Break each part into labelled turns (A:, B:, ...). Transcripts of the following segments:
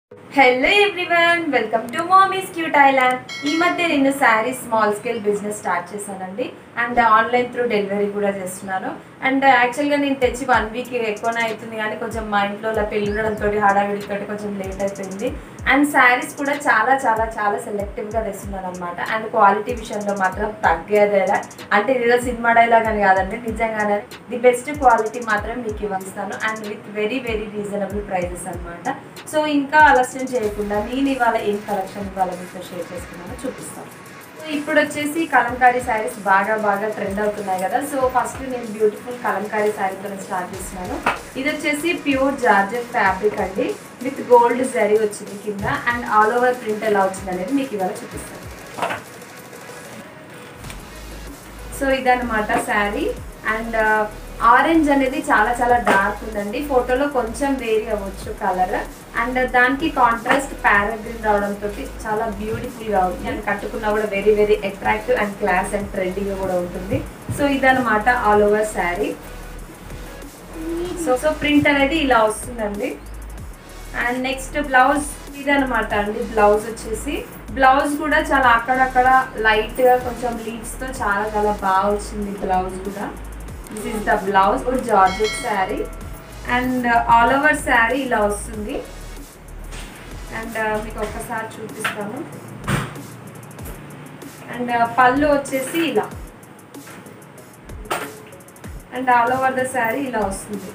A: hello everyone welcome to mommy's cute island ఈ మధ్య నేను sari small scale business start చేశానండి అండ్ ఆన్లైన్ త్రూ డెలివరీ కూడా చేస్తున్నాను అండ్ యాక్చువల్గా నేను తెచ్చి వన్ వీక్ ఎక్కువనే అవుతుంది కానీ కొంచెం మా ఇంట్లో ఇలా పెళ్ళి ఉండడంతో హడావిడితో కొంచెం లేట్ అయిపోయింది అండ్ శారీస్ కూడా చాలా చాలా చాలా సెలెక్టివ్గా తెస్తున్నాను అనమాట అండ్ క్వాలిటీ విషయంలో మాత్రం తగ్గేదేలా అంటే ఇదేదో సినిమా డైలాగ్ అని కాదండి నిజంగానే ది బెస్ట్ క్వాలిటీ మాత్రం మీకు ఇవ్వస్తాను and with very very reasonable prices అనమాట సో ఇంకా ఆలస్యం చేయకుండా నేను ఇవాళ ఏం కలెక్షన్ ఇవాళ మీతో షేర్ చేసుకున్నానో చూపిస్తాను సో ఇప్పుడు వచ్చేసి కలంకారీ శారీస్ బాగా బాగా ట్రెండ్ అవుతున్నాయి కదా సో ఫస్ట్ నేను బ్యూటిఫుల్ కలంకారీ శారీతో స్టార్ట్ చేస్తున్నాను ఇది వచ్చేసి ప్యూర్ జార్జెట్ ఫ్యాబ్రిక్ అండి విత్ గోల్డ్ జరీ వచ్చింది కింద అండ్ ఆల్ ఓవర్ ప్రింట్ ఎలా వచ్చింది అనేది మీకు ఇవాళ చూపిస్తాను సో ఇదన్నమాట శారీ అండ్ ఆరెంజ్ అనేది చాలా చాలా డార్క్ ఉందండి ఫోటోలో కొంచెం వేరీ అవ్వచ్చు కలర్ అండ్ దానికి కాంట్రాస్ట్ ప్యారాగ్రీన్ రావడంతో చాలా బ్యూటిఫుల్గా ఉంది అండ్ కట్టుకున్నా కూడా very very attractive and class and trending కూడా ఉంటుంది సో ఇదన్నమాట all over sari so so print అనేది ఇలా వస్తుందండి అండ్ నెక్స్ట్ బ్లౌజ్ ఇదనమాట అండి బ్లౌజ్ వచ్చేసి బ్లౌజ్ కూడా చాలా అక్కడక్కడ లైట్ గా కొంచెం లీవ్స్ తో చాలా చాలా బాగా వచ్చింది బ్లౌజ్ కూడా this is the blouse georgette sari and all over sari ఇలా వస్తుంది అండ్ మీకు ఒక్కసారి చూపిస్తాను అండ్ పళ్ళు వచ్చేసి ఇలా and all over the sari ఇలా వస్తుంది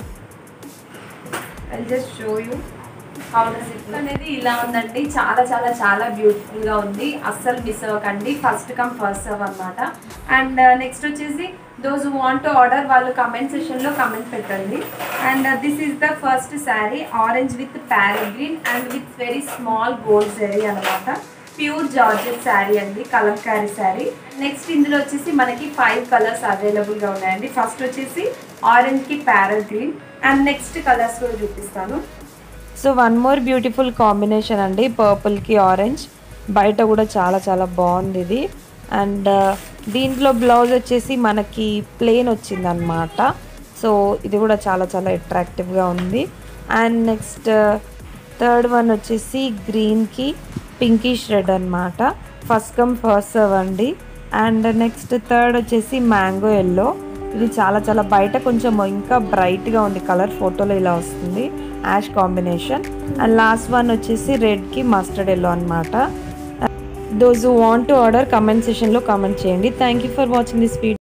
A: I just show you how does it అనేది ఇలా ఉందండి చాలా చాలా చాలా బ్యూటిఫుల్ గా ఉంది అస్సలు మిస్ అవ్వకండి ఫస్ట్ కమ్ ఫస్ట్ సర్వ్ అనమాట అండ్ నెక్స్ట్ వచ్చేసి దోస్ వాంట్ ఆర్డర్ వాళ్ళు కమెంట్ సెషన్ లో కమెంట్ పెట్టండి and this is the first sari orange with parrot green and with very small gold zari అనమాట ప్యూర్ జార్జెట్ శారీ అండి కలంకారీ శారీ నెక్స్ట్ ఇందులో వచ్చేసి మనకి ఫైవ్ కలర్స్ అవైలబుల్గా ఉన్నాయండి ఫస్ట్ వచ్చేసి ఆరెంజ్కి parrot green and next colours కూడా చూపిస్తాను
B: so one more beautiful combination అండి పర్పుల్కి ఆరెంజ్ బయట కూడా చాలా చాలా బాగుంది ఇది అండ్ దీంట్లో బ్లౌజ్ వచ్చేసి మనకి ప్లెయిన్ వచ్చిందనమాట సో ఇది కూడా చాలా చాలా అట్రాక్టివ్గా ఉంది అండ్ నెక్స్ట్ థర్డ్ వన్ వచ్చేసి గ్రీన్కి పింకిష్ రెడ్ అనమాట ఫస్ట్ కమ్ ఫస్ట్ సర్వ్ అండి అండ్ నెక్స్ట్ థర్డ్ వచ్చేసి మ్యాంగో ఎల్లో ఇది చాలా చాలా బయట కొంచెం ఇంకా బ్రైట్గా ఉంది కలర్ ఫోటోలో ఇలా వస్తుంది ash combination and last one వచ్చేసి రెడ్కి మస్టర్డ్ ఎల్లో అనమాట those want to order comment సెషన్లో కమెంట్ చేయండి thank you for watching this video